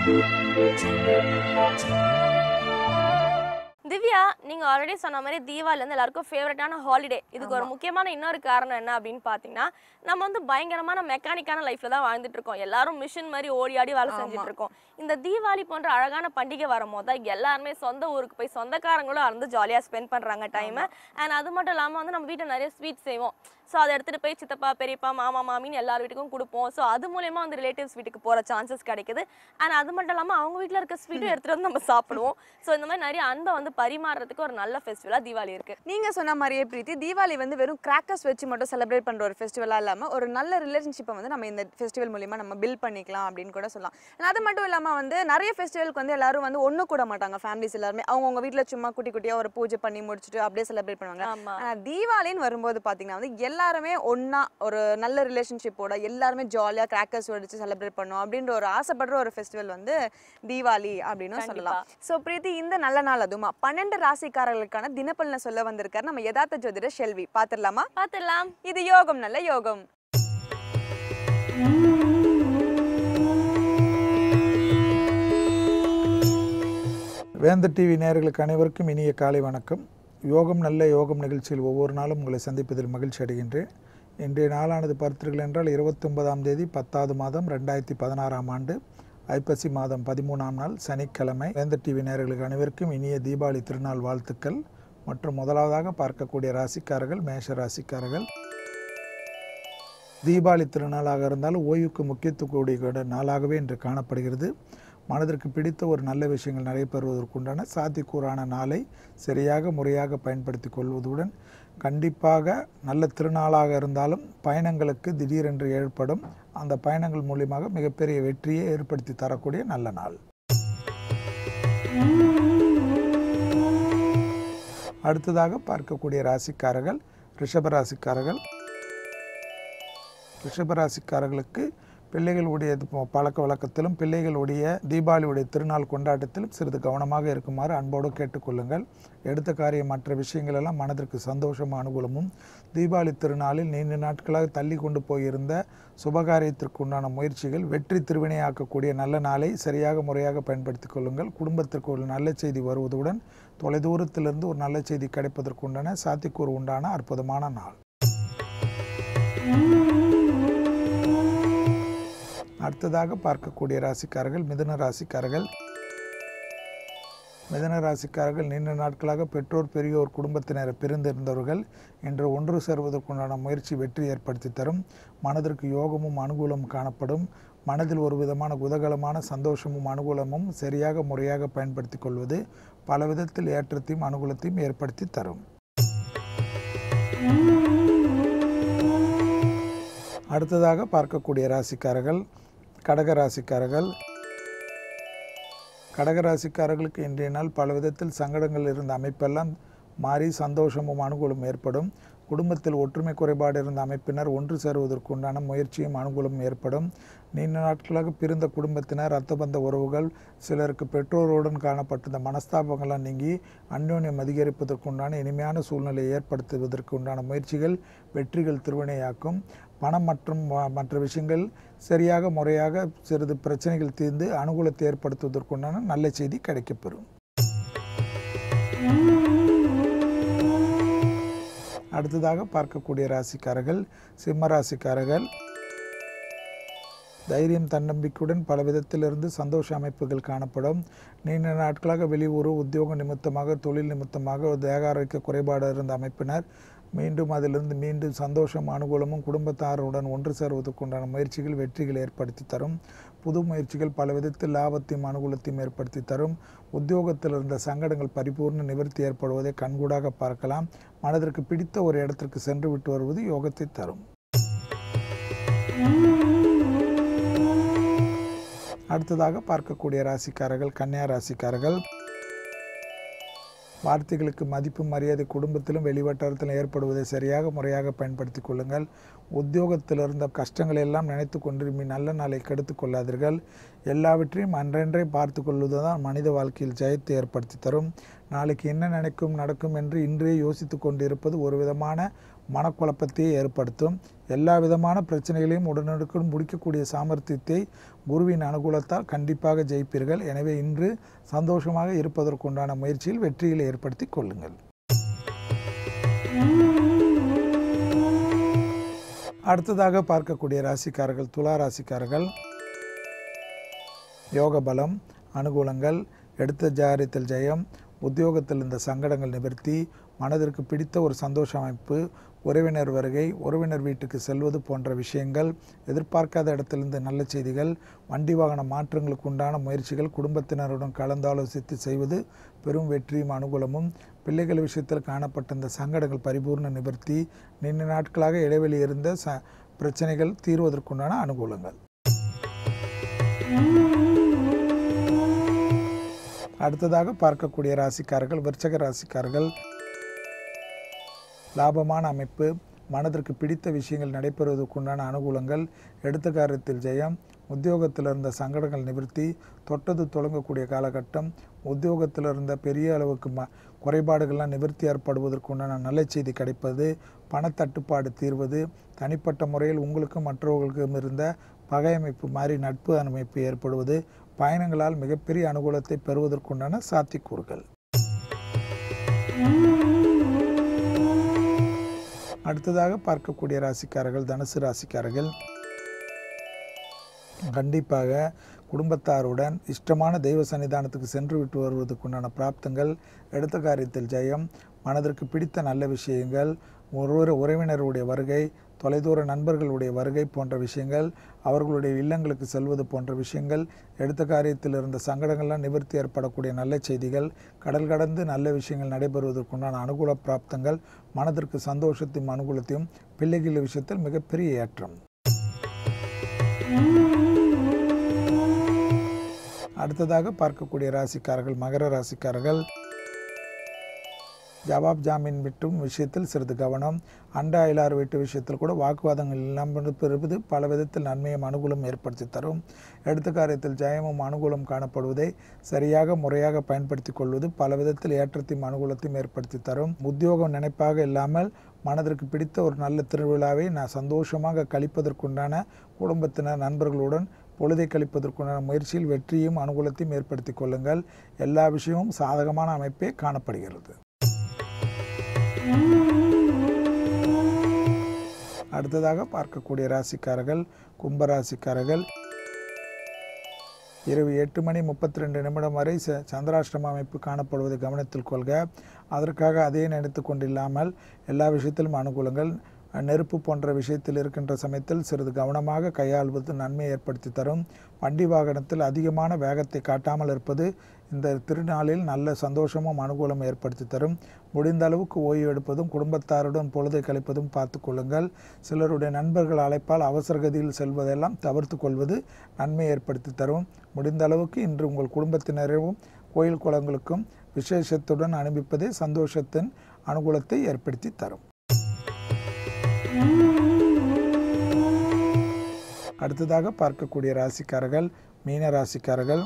திவ்யா நீங்க ஆல்ரெடி சொன்ன மாதிரி தீபாவளி வந்து எல்லாருக்கும் ஃபேவரட்டான ஹாலிடே இதுக்கு ஒரு முக்கியமான இன்னொரு காரணம் என்ன அப்படின்னு பாத்தீங்கன்னா நம்ம வந்து பயங்கரமான மெக்கானிக்கான லைஃப்ல தான் வாழ்ந்துட்டு இருக்கோம் எல்லாரும் மிஷின் மாதிரி ஓடி ஆடி வேலை செஞ்சுட்டு இருக்கோம் இந்த தீபாவளி போன்ற அழகான பண்டிகை வரும்போது தான் எல்லாருமே சொந்த ஊருக்கு போய் சொந்தக்காரங்களும் வந்து ஜாலியா ஸ்பெண்ட் பண்றாங்க டைம் அண்ட் அது மட்டும் இல்லாம வந்து நம்ம வீட்டில் நிறைய ஸ்வீட் செய்வோம் ஸோ அதை எடுத்துட்டு போய் சித்தப்பா பெரியப்பா மாமா மாமின்னு எல்லார் வீட்டுக்கும் கொடுப்போம் ஸோ அது மூலயமா வந்து ரிலேட்டிவ்ஸ் வீட்டுக்கு போற சான்சஸ் கிடைக்குது அண்ட் அது மட்டும் இல்லாம அவங்க வீட்டில் இருக்க ஸ்வீட்டும் எடுத்துட்டு வந்து நம்ம சாப்பிடுவோம் ஸோ இந்த மாதிரி நிறைய அன்பை வந்து பரிமாறுறதுக்கு ஒரு நல்ல ஃபெஸ்டிவலா தீபாவளி இருக்கு நீங்க சொன்ன மாதிரியே பிரீத்தி தீபாவளி வந்து வெறும் கிராக்கர்ஸ் வச்சு மட்டும் செலிப்ரேட் பண்ற ஒரு ஃபெஸ்டிவலா இல்லாம ஒரு நல்ல ரிலேஷன்ஷிப்பை வந்து நம்ம இந்த ஃபெஸ்டிவல் மூலியமா நம்ம பில்ட் பண்ணிக்கலாம் அப்படின்னு கூட சொல்லலாம் And அது மட்டும் இல்லாம வந்து நிறைய ஃபெஸ்டிவலுக்கு வந்து எல்லாரும் வந்து ஒண்ணு கூட மாட்டாங்க ஃபேமிலிஸ் எல்லாருமே அவங்கவுங்க வீட்ல சும்மா குட்டி குட்டியா ஒரு பூஜை பண்ணி முடிச்சுட்டு அப்படியே செலிப்ரேட் பண்ணுவாங்க ஆமா ஆனா தீபாவளின்னு வரும்போது பாத்தீங்கன்னா வந்து எல்லாருமே ஒண்ணா ஒரு நல்ல ரிலேஷன்ஷிப்போட எல்லாருமே ஜாலியா கிராக்கர்ஸ் வெடிச்சு செலிப்ரேட் பண்ணோம் அப்படின்ற ஒரு ஆசைப்படுற ஒரு ஃபெஸ்டிவல் வந்து தீபாவளி அப்படின்னு சொல்லலாம் சோ பிரீத்தி இந்த நல்ல நாள் அதுமா பன்னெண்டு ராசிக்காரர்களுக்கான தினப்பலனை சொல்ல வந்திருக்காரு நம்ம யதார்த்த ஜோதிடர் ஷெல்வி பாத்துடலாமா பார்த்துடலாம் இது யோகம் நல்ல யோகம் வேந்த டிவி நேயர்களுக்கு அனைவருக்கும் இனிய காலை வணக்கம் யோகம் நல்ல யோகம் நிகழ்ச்சியில் ஒவ்வொரு நாளும் உங்களை சந்திப்பதில் மகிழ்ச்சி அடைகின்றேன் இன்றைய நாளானது பார்த்தீர்கள் என்றால் இருபத்தொன்பதாம் தேதி பத்தாவது மாதம் ரெண்டாயிரத்தி பதினாறாம் ஆண்டு ஐப்பசி மாதம் பதிமூணாம் நாள் சனிக்கிழமை வேந்த டிவி நேயர்களுக்கு அனைவருக்கும் இனிய தீபாவளி திருநாள் வாழ்த்துக்கள் மற்றும் முதலாவதாக பார்க்கக்கூடிய ராசிக்காரர்கள் மேஷ ராசிக்காரர்கள் தீபாவளி திருநாளாக இருந்தாலும் ஓய்வுக்கு முக்கியத்துவம் கூடிய நாளாகவே இன்று காணப்படுகிறது மனதிற்கு பிடித்த ஒரு நல்ல விஷயங்கள் நடைபெறுவதற்குண்டான சாத்தியக்கூறான நாளை சரியாக முறையாக பயன்படுத்தி கொள்வதுடன் கண்டிப்பாக நல்ல திருநாளாக இருந்தாலும் பயணங்களுக்கு திடீரென்று ஏற்படும் அந்த பயணங்கள் மூலியமாக மிகப்பெரிய வெற்றியை ஏற்படுத்தி தரக்கூடிய நல்ல நாள் அடுத்ததாக பார்க்கக்கூடிய ராசிக்காரர்கள் ரிஷப ராசிக்காரர்கள் ரிஷபராசிக்காரர்களுக்கு பிள்ளைகளுடைய ப- பழக்க வழக்கத்திலும் பிள்ளைகளுடைய தீபாவளியுடைய திருநாள் கொண்டாட்டத்திலும் சிறிது கவனமாக இருக்குமாறு அன்போடு கேட்டுக்கொள்ளுங்கள் எடுத்த காரியம் மற்ற விஷயங்கள் எல்லாம் மனதிற்கு சந்தோஷமும் அனுகூலமும் தீபாவளி திருநாளில் நீண்ட நாட்களாக தள்ளி கொண்டு போயிருந்த சுபகாரியத்திற்கு உண்டான முயற்சிகள் வெற்றி திருவினையாக்கக்கூடிய நல்ல நாளை சரியாக முறையாக பயன்படுத்திக் கொள்ளுங்கள் குடும்பத்திற்கு ஒரு நல்ல செய்தி வருவதுடன் தொலைதூரத்திலிருந்து ஒரு நல்ல செய்தி கிடைப்பதற்கு உண்டான சாத்தியக்கூறு உண்டான அற்புதமான நாள் அடுத்ததாக பார்க்கக்கூடிய ராசிக்காரர்கள் மிதுன ராசிக்காரர்கள் மிதுன ராசிக்காரர்கள் நீண்ட நாட்களாக பெற்றோர் பெரியோர் குடும்பத்தினர் பிரிந்திருந்தவர்கள் இன்று ஒன்று சேர்வதற்குண்டான முயற்சி வெற்றி ஏற்படுத்தி தரும் மனதிற்கு யோகமும் அனுகூலமும் காணப்படும் மனதில் ஒரு விதமான குதகலமான சந்தோஷமும் அனுகூலமும் சரியாக முறையாக பயன்படுத்தி கொள்வது பல விதத்தில் ஏற்றத்தையும் அனுகூலத்தையும் ஏற்படுத்தி தரும் அடுத்ததாக பார்க்கக்கூடிய ராசிக்காரர்கள் கடக ராசிக்காரர்கள் கடக ராசிக்காரர்களுக்கு இன்றைய நாள் பல விதத்தில் சங்கடங்கள் இருந்த அமைப்பெல்லாம் மாறி சந்தோஷமும் அனுகூலம் ஏற்படும் குடும்பத்தில் ஒற்றுமை குறைபாடு இருந்த அமைப்பினர் ஒன்று சேருவதற்கு உண்டான முயற்சியும் அனுகூலம் ஏற்படும் நீண்ட நாட்களாக பிரிந்த குடும்பத்தினர் இரத்த பந்த உறவுகள் சிலருக்கு பெற்றோருடன் காணப்பட்டிருந்த மனஸ்தாபங்கள்லாம் நீங்கி அந்யோன்யம் அதிகரிப்பதற்கு உண்டான இனிமையான சூழ்நிலையை ஏற்படுத்துவதற்கு உண்டான முயற்சிகள் வெற்றிகள் திருவினையாக்கும் பணம் மற்றும் ம- மற்ற விஷயங்கள் சரியாக முறையாக சிறிது பிரச்சனைகள் தீர்ந்து அனுகூலத்தை ஏற்படுத்துவதற்குண்டான நல்ல செய்தி கிடைக்கப்பெறும் அடுத்ததாக பார்க்கக்கூடிய ராசிக்காரர்கள் சிம்ம ராசிக்காரர்கள் தைரியம் தன்னம்பிக்கையுடன் பல விதத்திலிருந்து சந்தோஷ அமைப்புகள் காணப்படும் நீண்ட நாட்களாக வெளியூர் உத்தியோக நிமித்தமாக தொழில் நிமித்தமாக ஒரு தேக ஆரோக்கிய குறைபாடு இருந்த அமைப்பினர் மீண்டும் அதிலிருந்து மீண்டும் சந்தோஷம் அனுகூலமும் குடும்பத்தாருடன் ஒன்று சேருவதற்குண்டான முயற்சிகள் வெற்றிகளை ஏற்படுத்தி தரும் புது முயற்சிகள் பல விதத்தில் லாபத்தையும் அனுகூலத்தையும் ஏற்படுத்தி தரும் உத்தியோகத்தில் இருந்த சங்கடங்கள் பரிபூர்ண நிவர்த்தி ஏற்படுவதை கண்கூடாக பார்க்கலாம் மனதிற்கு பிடித்த ஒரு இடத்திற்கு சென்று விட்டு வருவது யோகத்தை தரும் அடுத்ததாக பார்க்கக்கூடிய ராசிக்காரர்கள் கன்னியா ராசிக்காரர்கள் வார்த்தைகளுக்கு மதிப்பு மரியாதை குடும்பத்திலும் வெளிவட்டாரத்திலும் ஏற்படுவதை சரியாக முறையாக பயன்படுத்தி கொள்ளுங்கள் உத்தியோகத்தில் இருந்த கஷ்டங்களை எல்லாம் நினைத்து கொண்டு மீ நல்ல நாளை கெடுத்து கொள்ளாதீர்கள் எல்லாவற்றையும் அன்றன்றே பார்த்து கொள்வது தான் மனித வாழ்க்கையில் ஜெயத்தை ஏற்படுத்தி தரும் நாளைக்கு என்ன நினைக்கும் நடக்கும் என்று இன்றே யோசித்து கொண்டு இருப்பது ஒரு விதமான மனக்குழப்பத்தையே ஏற்படுத்தும் எல்லா விதமான பிரச்சனைகளையும் உடனுக்குடன் முடிக்கக்கூடிய சாமர்த்தியத்தை குருவின் அனுகூலத்தால் கண்டிப்பாக ஜெயிப்பீர்கள் எனவே இன்று சந்தோஷமாக இருப்பதற்குண்டான முயற்சியில் வெற்றிகளை ஏற்படுத்தி கொள்ளுங்கள் அடுத்ததாக பார்க்கக்கூடிய ராசிக்காரர்கள் துலா ராசிக்காரர்கள் யோக பலம் அனுகூலங்கள் எடுத்த ஜாரியத்தில் ஜெயம் உத்தியோகத்தில் இந்த சங்கடங்கள் நிவர்த்தி மனதிற்கு பிடித்த ஒரு சந்தோஷ அமைப்பு உறவினர் வருகை உறவினர் வீட்டுக்கு செல்வது போன்ற விஷயங்கள் எதிர்பார்க்காத இடத்திலிருந்து நல்ல செய்திகள் வண்டி வாகன மாற்றங்களுக்கு உண்டான முயற்சிகள் குடும்பத்தினருடன் கலந்தாலோசித்து செய்வது பெரும் வெற்றியும் அனுகூலமும் பிள்ளைகள் விஷயத்தில் காணப்பட்ட இந்த சங்கடங்கள் பரிபூர்ண நிவர்த்தி நீண்ட நாட்களாக இடைவெளி இருந்த ச பிரச்சனைகள் தீர்வதற்குண்டான அனுகூலங்கள் அடுத்ததாக பார்க்கக்கூடிய ராசிக்காரர்கள் விருச்சக ராசிக்காரர்கள் லாபமான அமைப்பு மனதிற்கு பிடித்த விஷயங்கள் நடைபெறுவதற்குண்டான அனுகூலங்கள் எடுத்த காரியத்தில் ஜெயம் உத்தியோகத்தில் இருந்த சங்கடங்கள் நிவர்த்தி தொட்டது தொடங்கக்கூடிய காலகட்டம் உத்தியோகத்தில் இருந்த பெரிய அளவுக்கு ம குறைபாடுகள்லாம் நிவர்த்தி ஏற்படுவதற்குண்டான நல்ல செய்தி கிடைப்பது பணத்தட்டுப்பாடு தீர்வது தனிப்பட்ட முறையில் உங்களுக்கும் மற்றவர்களுக்கும் இருந்த பகை அமைப்பு மாறி நட்பு அமைப்பு ஏற்படுவது பயணங்களால் மிகப்பெரிய அனுகூலத்தை பெறுவதற்குண்டான சாத்தியக்கூறுகள் அடுத்ததாக பார்க்கக்கூடிய ராசிக்காரர்கள் தனுசு ராசிக்காரர்கள் கண்டிப்பாக குடும்பத்தாருடன் இஷ்டமான தெய்வ சன்னிதானத்துக்கு சென்று விட்டு வருவதற்குண்டான பிராப்தங்கள் எடுத்த காரியத்தில் ஜெயம் மனதிற்கு பிடித்த நல்ல விஷயங்கள் ஒருவர் உறவினருடைய வருகை தொலைதூர நண்பர்களுடைய வருகை போன்ற விஷயங்கள் அவர்களுடைய இல்லங்களுக்கு செல்வது போன்ற விஷயங்கள் எடுத்த காரியத்தில் இருந்த சங்கடங்கள்லாம் நிவர்த்தி ஏற்படக்கூடிய நல்ல செய்திகள் கடல் கடந்து நல்ல விஷயங்கள் நடைபெறுவதற்குண்டான அனுகூல பிராப்தங்கள் மனதிற்கு சந்தோஷத்தையும் அனுகூலத்தையும் பிள்ளைகள் விஷயத்தில் மிகப்பெரிய ஏற்றம் அடுத்ததாக பார்க்கக்கூடிய ராசிக்காரர்கள் மகர ராசிக்காரர்கள் ஜவாப் ஜாமீன் விட்டும் விஷயத்தில் சிறிது கவனம் அண்ட அயலார் வீட்டு விஷயத்தில் கூட வாக்குவாதங்கள் இல்லாமல் பெறுவது பல விதத்தில் நன்மையும் அனுகூலம் ஏற்படுத்தி தரும் எடுத்த காரியத்தில் ஜெயமும் அனுகூலம் காணப்படுவதை சரியாக முறையாக பயன்படுத்தி கொள்வது பல விதத்தில் ஏற்றத்தையும் அனுகூலத்தையும் ஏற்படுத்தி தரும் உத்தியோகம் நினைப்பாக இல்லாமல் மனதிற்கு பிடித்த ஒரு நல்ல திருவிழாவை நான் சந்தோஷமாக கழிப்பதற்குண்டான குடும்பத்தினர் நண்பர்களுடன் பொழுதை கழிப்பதற்குண்டான முயற்சியில் வெற்றியும் அனுகூலத்தையும் ஏற்படுத்தி கொள்ளுங்கள் எல்லா விஷயமும் சாதகமான அமைப்பே காணப்படுகிறது அடுத்ததாக பார்க்கக்கூடிய ராசிக்காரர்கள் கும்ப ராசிக்காரர்கள் இரவு எட்டு மணி முப்பத்தி ரெண்டு நிமிடம் வரை ச சந்திராஷ்டம அமைப்பு காணப்படுவதை கவனத்தில் கொள்க அதற்காக அதே நினைத்து கொண்டில்லாமல் எல்லா விஷயத்திலும் அனுகூலங்கள் நெருப்பு போன்ற விஷயத்தில் இருக்கின்ற சமயத்தில் சிறிது கவனமாக கையாள்வது நன்மை ஏற்படுத்தி தரும் வண்டி வாகனத்தில் அதிகமான வேகத்தை காட்டாமல் இருப்பது இந்த திருநாளில் நல்ல சந்தோஷமும் அனுகூலம் ஏற்படுத்தி தரும் முடிந்த அளவுக்கு ஓய்வு எடுப்பதும் குடும்பத்தாருடன் பொழுதை கழிப்பதும் பார்த்து கொள்ளுங்கள் சிலருடைய நண்பர்கள் அழைப்பால் அவசரகதியில் செல்வதெல்லாம் தவிர்த்து கொள்வது நன்மை ஏற்படுத்தி தரும் முடிந்த அளவுக்கு இன்று உங்கள் குடும்பத்தினரையும் கோயில் குளங்களுக்கும் விசேஷத்துடன் அனுப்பிப்பதே சந்தோஷத்தின் அனுகூலத்தை ஏற்படுத்தி தரும் அடுத்ததாக பார்க்கக்கூடிய ராசிக்காரர்கள் மீன ராசிக்காரர்கள்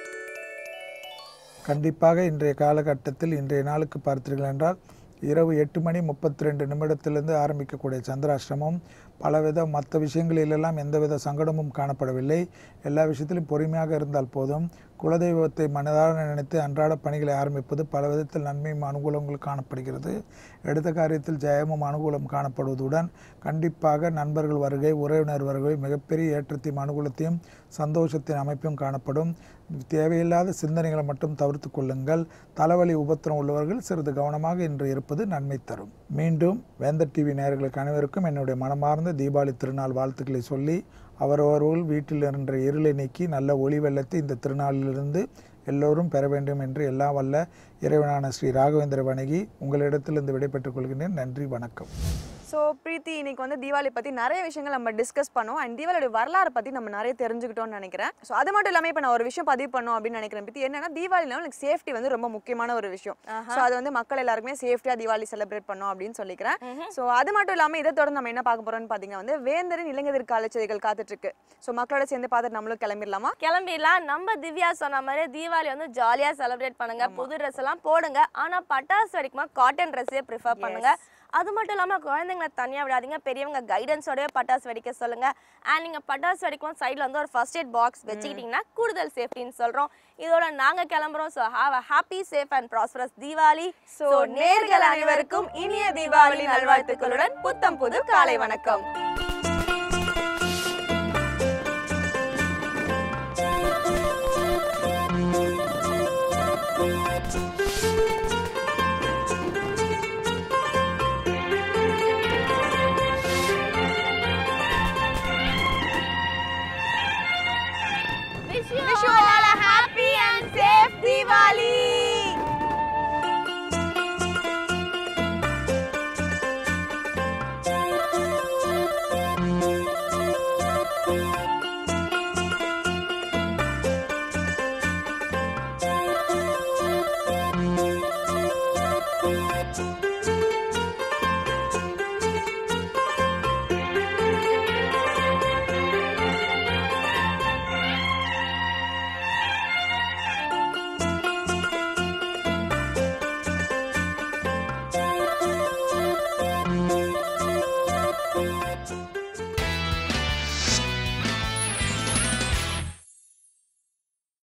கண்டிப்பாக இன்றைய காலகட்டத்தில் இன்றைய நாளுக்கு பார்த்தீர்கள் என்றால் இரவு எட்டு மணி முப்பத்தி ரெண்டு நிமிடத்திலிருந்து ஆரம்பிக்கக்கூடிய சந்திராஷ்டமம் பலவித மற்ற விஷயங்களிலெல்லாம் எந்தவித சங்கடமும் காணப்படவில்லை எல்லா விஷயத்திலும் பொறுமையாக இருந்தால் போதும் குலதெய்வத்தை மனதார நினைத்து அன்றாட பணிகளை ஆரம்பிப்பது பல விதத்தில் நன்மையும் அனுகூலங்கள் காணப்படுகிறது எடுத்த காரியத்தில் ஜெயமும் அனுகூலம் காணப்படுவதுடன் கண்டிப்பாக நண்பர்கள் வருகை உறவினர் வருகை மிகப்பெரிய ஏற்றத்தையும் அனுகூலத்தையும் சந்தோஷத்தின் அமைப்பும் காணப்படும் தேவையில்லாத சிந்தனைகளை மட்டும் தவிர்த்து கொள்ளுங்கள் தலைவலி உபத்திரம் உள்ளவர்கள் சிறிது கவனமாக இன்று இருப்பது நன்மை தரும் மீண்டும் வேந்தர் டிவி நேயர்களுக்கு அனைவருக்கும் என்னுடைய மனமார்ந்த தீபாவளி திருநாள் வாழ்த்துக்களை சொல்லி அவரவர்கள் வீட்டில் இருந்த இருளை நீக்கி நல்ல ஒளி வெள்ளத்தை இந்த திருநாளிலிருந்து எல்லோரும் பெற வேண்டும் என்று எல்லா வல்ல இறைவனான ஸ்ரீ ராகவேந்திர வணங்கி உங்களிடத்திலிருந்து விடைபெற்றுக் கொள்கிறேன் நன்றி வணக்கம் ஸோ பிரீத்தி இன்னைக்கு வந்து தீபாவளி பற்றி நிறைய விஷயங்கள் நம்ம டிஸ்கஸ் பண்ணோம் அண்ட் தீபாவளியோட வரலாறு பற்றி நம்ம நிறைய தெரிஞ்சுக்கிட்டோம்னு நினைக்கிறேன் ஸோ அது மட்டும் இல்லாமல் இப்போ நான் ஒரு விஷயம் பதிவு பண்ணோம் அப்படின்னு நினைக்கிறேன் பிரீத்தி என்னன்னா தீபாவளினா எனக்கு சேஃப்டி வந்து ரொம்ப முக்கியமான ஒரு விஷயம் ஸோ அது வந்து மக்கள் எல்லாருக்குமே சேஃப்டியாக தீபாவளி செலிப்ரேட் பண்ணோம் அப்படின்னு சொல்லிக்கிறேன் ஸோ அது மட்டும் இல்லாமல் இதை தொடர்ந்து நம்ம என்ன பார்க்க போறோம்னு பார்த்தீங்கன்னா வந்து வேந்தரின் இளைஞர் காலச்செடிகள் காத்துட்டு இருக்கு ஸோ மக்களோட சேர்ந்து பார்த்துட்டு நம்மளும் கிளம்பிடலாமா கிளம்பிடலாம் நம்ம திவ்யா சொன்ன மாதிரி தீபாவளி வந்து ஜாலியாக செலிப்ரேட் பண்ணுங்க புது ட்ரெஸ் எல்லாம் போடுங்க ஆனால் பட்டாசு வெடிக்குமா காட்டன் ட்ரெஸ்ஸே ப்ரிஃபர் பண்ணுங்க அது மட்டும் இல்லாமல் குழந்தைங்களை தனியாக விடாதீங்க பெரியவங்க கைடன்ஸோடய பட்டாசு வெடிக்க சொல்லுங்க அண்ட் நீங்கள் பட்டாசு வெடிக்கும் சைடில் வந்து ஒரு ஃபர்ஸ்ட் எய்ட் பாக்ஸ் வச்சுக்கிட்டிங்கன்னா கூடுதல் சேஃப்டின்னு சொல்கிறோம் இதோட நாங்கள் கிளம்புறோம் so have a happy safe and prosperous Deepavali so நேர்கள் அனைவருக்கும் இனிய தீபாவளி நல்வாழ்த்துக்களுடன் புத்தம் புது காலை வணக்கம்